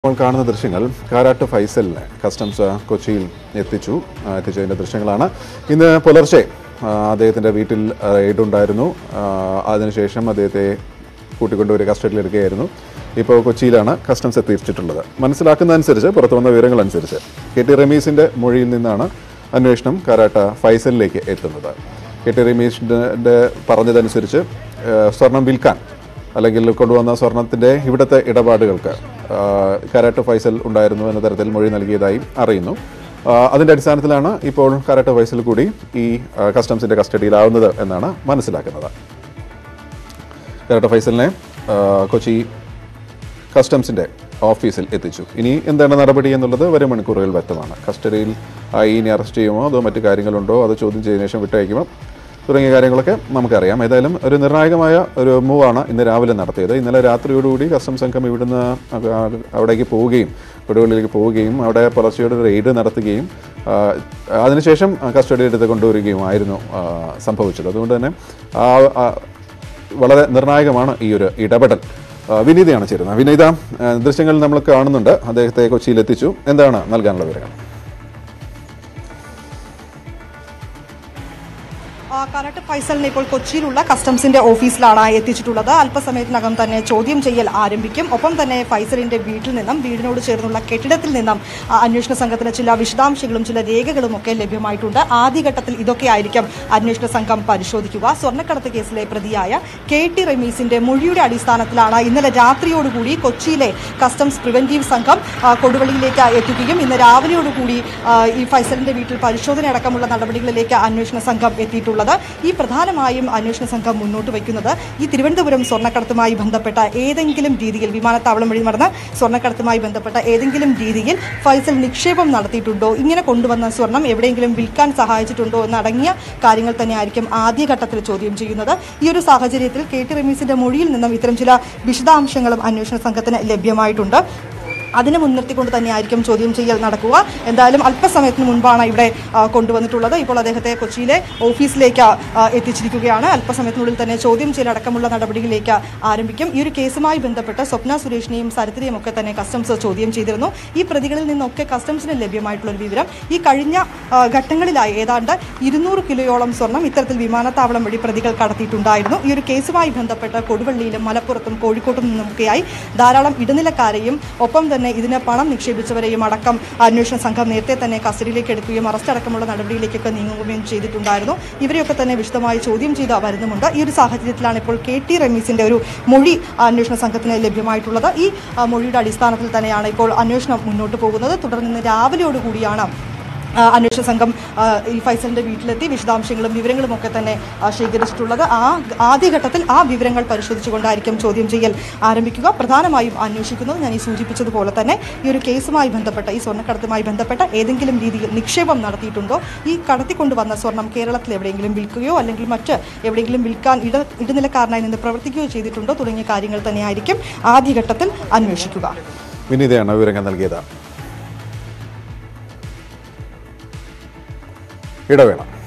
ഇപ്പോൾ കാണുന്ന ദൃശ്യങ്ങൾ കാരാട്ട് ഫൈസലിനെ കസ്റ്റംസ് കൊച്ചിയിൽ എത്തിച്ചു ആ, എത്തിച്ചതിൻ്റെ ദൃശ്യങ്ങളാണ് ഇന്ന് പുലർച്ചെ ആ, അദ്ദേഹത്തിൻ്റെ വീട്ടിൽ റെയ്ഡ് ഉണ്ടായിരുന്നു ആ, അതിനുശേഷം അദ്ദേഹത്തെ കൂട്ടിക്കൊണ്ടുവരിക കസ്റ്റഡിയിലെടുക്കുകയായിരുന്നു ഇപ്പോൾ കൊച്ചിയിലാണ് കസ്റ്റംസ് എത്തിച്ചിട്ടുള്ളത് മനസ്സിലാക്കുന്നതനുസരിച്ച് പുറത്തു വന്ന വിവരങ്ങൾ അനുസരിച്ച് കെ ടി റമീസിൻ്റെ മൊഴിയിൽ നിന്നാണ് അന്വേഷണം കാരാട്ട ഫൈസലിലേക്ക് എത്തുന്നത് കെ ടി റമീസിൻ്റെ പറഞ്ഞതനുസരിച്ച് ആ, സ്വർണം വിൽക്കാൻ അല്ലെങ്കിൽ കൊണ്ടുവന്ന സ്വർണത്തിൻ്റെ ഇവിടുത്തെ ഇടപാടുകൾക്ക് ആ, കരാട്ട് ഫൈസൽ ഉണ്ടായിരുന്നു എന്ന തരത്തിൽ മൊഴി നൽകിയതായി അറിയുന്നു ആ, അതിൻ്റെ അടിസ്ഥാനത്തിലാണ് ഇപ്പോൾ കരാട്ട് ഫൈസൽ കൂടി ഈ ആ, കസ്റ്റംസിൻ്റെ കസ്റ്റഡിയിലാവുന്നത് എന്നാണ് മനസ്സിലാക്കുന്നത് കരാട്ട് ഫൈസലിനെ ആ, കൊച്ചി കസ്റ്റംസിൻ്റെ ഓഫീസിൽ എത്തിച്ചു ഇനി എന്താണ് നടപടി എന്നുള്ളത് വരും മണിക്കൂറുകൾ വ്യക്തമാണ് കസ്റ്റഡിയിൽ ആയി ഇനി അറസ്റ്റ് ചെയ്യുമോ അതോ മറ്റു കാര്യങ്ങളുണ്ടോ അത് ചോദ്യം ചെയ്തതിനു ശേഷം വിട്ടയക്കുമോ തുടങ്ങിയ കാര്യങ്ങളൊക്കെ നമുക്കറിയാം ഏതായാലും ഒരു നിർണായകമായ ഒരു മൂവാണ് ഇന്ന് രാവിലെ നടത്തിയത് ഇന്നലെ രാത്രിയോടുകൂടി കസ്റ്റംസ് സംഘം ഇവിടുന്ന് അ- അവിടേക്ക് പോവുകയും കൊടുവള്ളിയിലേക്ക് പോവുകയും അവിടെ പുലർച്ചയോടെ ഒരു റെയ്ഡ് നടത്തുകയും ആ, അതിനുശേഷം കസ്റ്റഡി എടുത്ത് കൊണ്ടുവരികയും ആയിരുന്നു ആ, സംഭവിച്ചത് അതുകൊണ്ട് തന്നെ ആ ആ, വളരെ നിർണായകമാണ് ഈ ഒരു ഇടപെടൽ ആ, വിനീതയാണ് ചേരുന്നത് വിനീത ആ, ദൃശ്യങ്ങൾ നമ്മൾ കാണുന്നുണ്ട് അദ്ദേഹത്തെ കൊച്ചിയിൽ എത്തിച്ചു എന്താണ് നൽകാനുള്ള വിവരങ്ങൾ ആ, കരാട്ട് ഫൈസലിനെ ഇപ്പോൾ കൊച്ചിയിലുള്ള കസ്റ്റംസിന്റെ ഓഫീസിലാണ് എത്തിച്ചിട്ടുള്ളത് അല്പസമയത്തിനകം തന്നെ ചോദ്യം ചെയ്യൽ ആരംഭിക്കും ഒപ്പം തന്നെ ഫൈസലിന്റെ വീട്ടിൽ നിന്നും വീടിനോട് ചേർന്നുള്ള കെട്ടിടത്തിൽ നിന്നും ആ, അന്വേഷണ സംഘത്തിന് ചില വിശദാംശങ്ങളും ചില രേഖകളും ഒക്കെ ലഭ്യമായിട്ടുണ്ട് ആദ്യഘട്ടത്തിൽ ഇതൊക്കെ ആയിരിക്കും അന്വേഷണ സംഘം പരിശോധിക്കുക സ്വർണ്ണക്കടത്ത് കേസിലെ പ്രതിയായ കെ ടി റമീസിന്റെ മൊഴിയുടെ അടിസ്ഥാനത്തിലാണ് ഇന്നലെ രാത്രിയോടുകൂടി കൊച്ചിയിലെ കസ്റ്റംസ് പ്രിവന്റീവ് സംഘം ആ, കൊടുവള്ളിയിലേക്ക് എത്തുകയും ഇന്ന് രാവിലെയോടുകൂടി ആ, ഈ ഫൈസലിന്റെ വീട്ടിൽ പരിശോധന അടക്കമുള്ള നടപടികളിലേക്ക് അന്വേഷണ സംഘം എത്തിയിട്ടുള്ളത് ഈ പ്രധാനമായും അന്വേഷണ സംഘം മുന്നോട്ട് വയ്ക്കുന്നത് ഈ തിരുവനന്തപുരം സ്വർണ്ണക്കടത്തുമായി ബന്ധപ്പെട്ട ഏതെങ്കിലും രീതിയിൽ വിമാനത്താവളം വഴി നടന്ന സ്വർണ്ണക്കടത്തുമായി ബന്ധപ്പെട്ട ഏതെങ്കിലും രീതിയിൽ ഫൈസൽ നിക്ഷേപം നടത്തിയിട്ടുണ്ടോ ഇങ്ങനെ കൊണ്ടുവന്ന സ്വർണം എവിടെയെങ്കിലും വിൽക്കാൻ സഹായിച്ചിട്ടുണ്ടോ എന്നടങ്ങിയ കാര്യങ്ങൾ തന്നെയായിരിക്കും ആദ്യഘട്ടത്തിൽ ചോദ്യം ചെയ്യുന്നത് ഈ ഒരു സാഹചര്യത്തിൽ കെ ടി റമീസിന്റെ മൊഴിയിൽ നിന്നും ഇത്തരം ചില വിശദാംശങ്ങളും അന്വേഷണ സംഘത്തിന് ലഭ്യമായിട്ടുണ്ട് അതിനെ മുൻനിർത്തിക്കൊണ്ട് തന്നെയായിരിക്കും ചോദ്യം ചെയ്യൽ നടക്കുക എന്തായാലും അല്പസമയത്തിന് മുൻപാണ് ഇവിടെ ആ, കൊണ്ടുവന്നിട്ടുള്ളത് ഇപ്പോൾ അദ്ദേഹത്തെ കൊച്ചിയിലെ ഓഫീസിലേക്ക് ആ, എത്തിച്ചിരിക്കുകയാണ് അല്പസമയത്തിനുള്ളിൽ തന്നെ ചോദ്യം ചെയ്യൽ അടക്കമുള്ള നടപടികളിലേക്ക് ആരംഭിക്കും ഈ ഒരു കേസുമായി ബന്ധപ്പെട്ട് സ്വപ്ന സുരേഷിനെയും സരിത്തിനെയും ഒക്കെ തന്നെ കസ്റ്റംസ് ചോദ്യം ചെയ്തിരുന്നു ഈ പ്രതികളിൽ നിന്നൊക്കെ കസ്റ്റംസിന് ലഭ്യമായിട്ടുള്ള ഒരു വിവരം ഈ കഴിഞ്ഞ ആ, ഘട്ടങ്ങളിലായി ഏതാണ്ട് ഇരുന്നൂറ് കിലോയോളം സ്വർണം ഇത്തരത്തിൽ വിമാനത്താവളം വഴി പ്രതികൾ കടത്തിയിട്ടുണ്ടായിരുന്നു ഈ ഒരു കേസുമായി ബന്ധപ്പെട്ട് കൊടുവള്ളിയിലും മലപ്പുറത്തും കോഴിക്കോട്ടും നിന്നുമൊക്കെയായി ധാരാളം ഇടനിലക്കാരെയും ഒപ്പം തന്നെ ഇതിന് പണം നിക്ഷേപിച്ചവരെയും അടക്കം അന്വേഷണ സംഘം നേരത്തെ തന്നെ കസ്റ്റഡിയിലേക്ക് എടുക്കുകയും അറസ്റ്റ് അടക്കമുള്ള നടപടിയിലേക്കൊക്കെ നീങ്ങുകയും ചെയ്തിട്ടുണ്ടായിരുന്നു ഇവരെയൊക്കെ തന്നെ വിശദമായി ചോദ്യം ചെയ്ത് വരുന്നുമുണ്ട് ഈ ഒരു സാഹചര്യത്തിലാണ് ഇപ്പോൾ കെ ടി റമീസിന്റെ ഒരു മൊഴി അന്വേഷണ സംഘത്തിന് ലഭ്യമായിട്ടുള്ളത് ഈ ആ, മൊഴിയുടെ അടിസ്ഥാനത്തിൽ തന്നെയാണ് ഇപ്പോൾ അന്വേഷണം മുന്നോട്ട് പോകുന്നത് തുടർന്ന് ഇന്ന് രാവിലെയോടുകൂടിയാണ് ആ, അന്വേഷണ സംഘം ആ, ഈ ഫൈസലിന്റെ വീട്ടിലെത്തി വിശദാംശങ്ങളും വിവരങ്ങളും ഒക്കെ തന്നെ ആ, ശേഖരിച്ചിട്ടുള്ളത് ആ ആദ്യഘട്ടത്തിൽ ആ വിവരങ്ങൾ പരിശോധിച്ചുകൊണ്ടായിരിക്കും ചോദ്യം ചെയ്യൽ ആരംഭിക്കുക പ്രധാനമായും അന്വേഷിക്കുന്നത് ഞാൻ ഈ സൂചിപ്പിച്ചതുപോലെ തന്നെ ഈ ഒരു കേസുമായി ബന്ധപ്പെട്ട ഈ സ്വർണ്ണക്കടത്തുമായി ബന്ധപ്പെട്ട ഏതെങ്കിലും രീതിയിൽ നിക്ഷേപം നടത്തിയിട്ടുണ്ടോ ഈ കടത്തിക്കൊണ്ടുവന്ന സ്വർണം കേരളത്തിൽ എവിടെയെങ്കിലും വിൽക്കുകയോ അല്ലെങ്കിൽ മറ്റ് എവിടെയെങ്കിലും വിൽക്കാൻ ഇട ഇടനിലക്കാരനായി നിന്ന് പ്രവർത്തിക്കുകയോ ചെയ്തിട്ടുണ്ടോ തുടങ്ങിയ കാര്യങ്ങൾ തന്നെയായിരിക്കും ആദ്യഘട്ടത്തിൽ അന്വേഷിക്കുക വിനീതയാണ് വിവരങ്ങൾ നൽകിയത് ഇടവേള